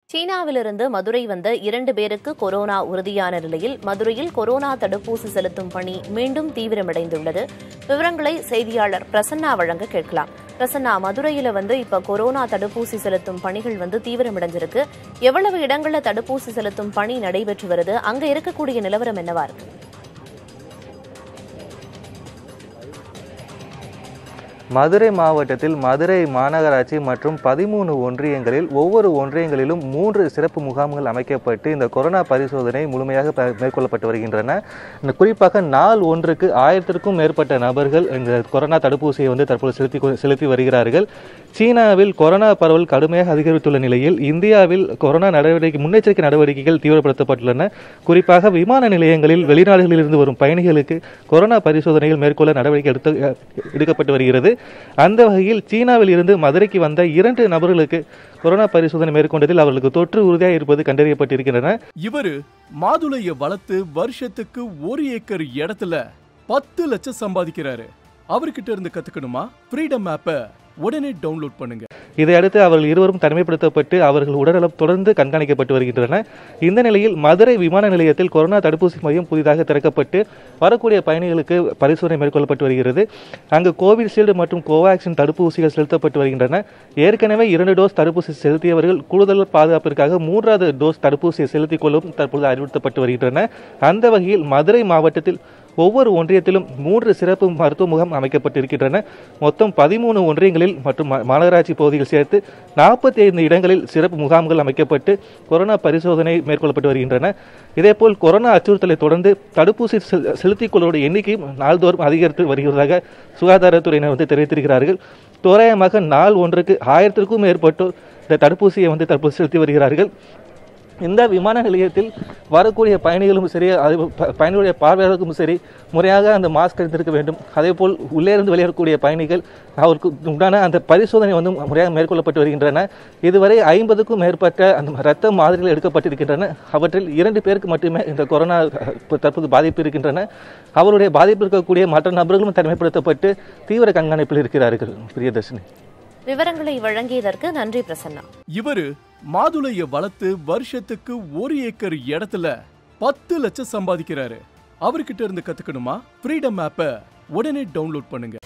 சீனாவிலிருந்து மதுரை வந்த இரண்டு பேருக்கு கொரோனா உறுதியான நிலையில் மதுரையில் கொரோனா தடுப்பூசி செலுத்தும் பணி மீண்டும் தீவிரமடைந்துள்ளது விவரங்களை செய்தியாளர் பிரசன்னா வழங்க கேட்கலாம் பிரசன்னா மதுரையில வந்து இப்ப கொரோனா தடுப்பூசி செலுத்தும் பணிகள் வந்து தீவிரமடைஞ்சிருக்கு எவ்வளவு இடங்கள்ல தடுப்பூசி செலுத்தும் பணி நடைபெற்று வருது அங்க இருக்கக்கூடிய நிலவரம் என்னவா இருக்கு மதுரை மாவட்டத்தில் மதுரை மாநகராட்சி மற்றும் பதிமூணு ஒன்றியங்களில் ஒவ்வொரு ஒன்றியங்களிலும் மூன்று சிறப்பு முகாம்கள் அமைக்கப்பட்டு இந்த கொரோனா பரிசோதனை முழுமையாக ப- மேற்கொள்ளப்பட்டு வருகின்றன இந்த குறிப்பாக நாள் ஒன்றுக்கு ஆயிரத்திற்கும் மேற்பட்ட நபர்கள் இந்த கொரோனா தடுப்பூசியை வந்து தற்போது செலுத்தி கொ- செலுத்தி வருகிறார்கள் சீனாவில் கொரோனா பரவல் கடுமையாக அதிகரித்துள்ள நிலையில் இந்தியாவில் கொரோனா நடவடிக்கை முன்னெச்சரிக்கை நடவடிக்கைகள் தீவிரப்படுத்தப்பட்டுள்ளன குறிப்பாக விமான நிலையங்களில் வெளிநாடுகளிலிருந்து வரும் பயணிகளுக்கு கொரோனா பரிசோதனைகள் மேற்கொள்ள நடவடிக்கை எடுத்து எடுக்கப்பட்டு வருகிறது அந்த வகையில் சீனாவில் இருந்து மதுரைக்கு வந்த இரண்டு நபர்களுக்கு கொரோனா பரிசோதனை மேற்கொண்டதில் அவர்களுக்கு தொற்று உறுதியாக இருப்பது கண்டறியப்பட்டிருக்கின்றன இவரு மாதுளைய வளர்த்து வருஷத்துக்கு ஒரு ஏக்கர் இடத்துல பத்து லட்சம் சம்பாதிக்கிறாரு அவர்கிட்ட இருந்து கத்துக்கணுமா ஃப்ரீடம் ஆப்பை உடனே டவுன்லோட் பண்ணுங்க இதையடுத்து அவர்கள் இருவரும் தனிமைப்படுத்தப்பட்டு அவர்கள் உடல்நலம் தொடர்ந்து கண்காணிக்கப்பட்டு வருகின்றன இந்த நிலையில் மதுரை விமான நிலையத்தில் கொரோனா தடுப்பூசி மையம் புதிதாக திறக்கப்பட்டு வரக்கூடிய பயணிகளுக்கு பரிசோதனை மேற்கொள்ளப்பட்டு வருகிறது அங்கு கோவிஷீல்டு மற்றும் கோவாக்சின் தடுப்பூசிகள் செலுத்தப்பட்டு வருகின்றன ஏற்கனவே இரண்டு டோஸ் தடுப்பூசி செலுத்தியவர்கள் கூடுதல் பாதுகாப்பிற்காக மூன்றாவது டோஸ் தடுப்பூசியை செலுத்திக் கொள்ளும் தற்பொழுது அறிவுறுத்தப்பட்டு வருகின்றன அந்த வகையில் மதுரை மாவட்டத்தில் ஒவ்வொரு ஒன்றியத்திலும் மூன்று சிறப்பு மருத்துவ முகாம் அமைக்கப்பட்டிருக்கின்றன மொத்தம் பதிமூணு ஒன்றியங்களில் மற்றும் மா- மாநகராட்சி பகுதிகள் சேர்த்து நாற்பத்தி ஐந்து இடங்களில் சிறப்பு முகாம்கள் அமைக்கப்பட்டு கொரோனா பரிசோதனை மேற்கொள்ளப்பட்டு வருகின்றன இதேபோல் கொரோனா அச்சுறுத்தலை தொடர்ந்து தடுப்பூசி செல்- செலுத்திக் கொள்வோருடைய எண்ணிக்கையும் நாள்தோறும் அதிகரித்து வருகிறதாக சுகாதாரத்துறையினர் வந்து தெரிவித்திருக்கிறார்கள் தோராயமாக நாள் ஒன்றுக்கு ஆயிரத்திற்கும் மேற்பட்டோர் இந்த தடுப்பூசியை வந்து தற்போது செலுத்தி வருகிறார்கள் இந்த விமான நிலையத்தில் வரக்கூடிய பயணிகளும் சரி அது ப- பயணிகளுடைய பார்வையாளர்களுக்கும் சரி முறையாக அந்த மாஸ்க் அணிந்திருக்க வேண்டும் அதே போல் உள்ளே இருந்து வெளியேறக்கூடிய பயணிகள் அவருக்கு உண்டான அந்த பரிசோதனை வந்து முறையாக மேற்கொள்ளப்பட்டு வருகின்றன இதுவரை ஐம்பதுக்கும் மேற்பட்ட அந்த இரத்த மாதிரிகள் எடுக்கப்பட்டிருக்கின்றன அவற்றில் இரண்டு பேருக்கு மட்டுமே இந்த கொரோனா அஹ், இப்ப தற்போது பாதிப்பு இருக்கின்றன அவருடைய பாதிப்பு இருக்கக்கூடிய மற்ற நபர்களும் தனிமைப்படுத்தப்பட்டு தீவிர கண்காணிப்பில் இருக்கிறார்கள் பிரியதர்ஷினி விவரங்களை வழங்கியதற்கு நன்றி பிரசன்னா இவரு மாதுளைய வளர்த்து வருஷத்துக்கு ஒரு ஏக்கர் இடத்துல பத்து லட்சம் சம்பாதிக்கிறாரு அவர்கிட்ட இருந்து கத்துக்கணுமா ஃப்ரீடம் ஆப்பை உடனே டவுன்லோட் பண்ணுங்க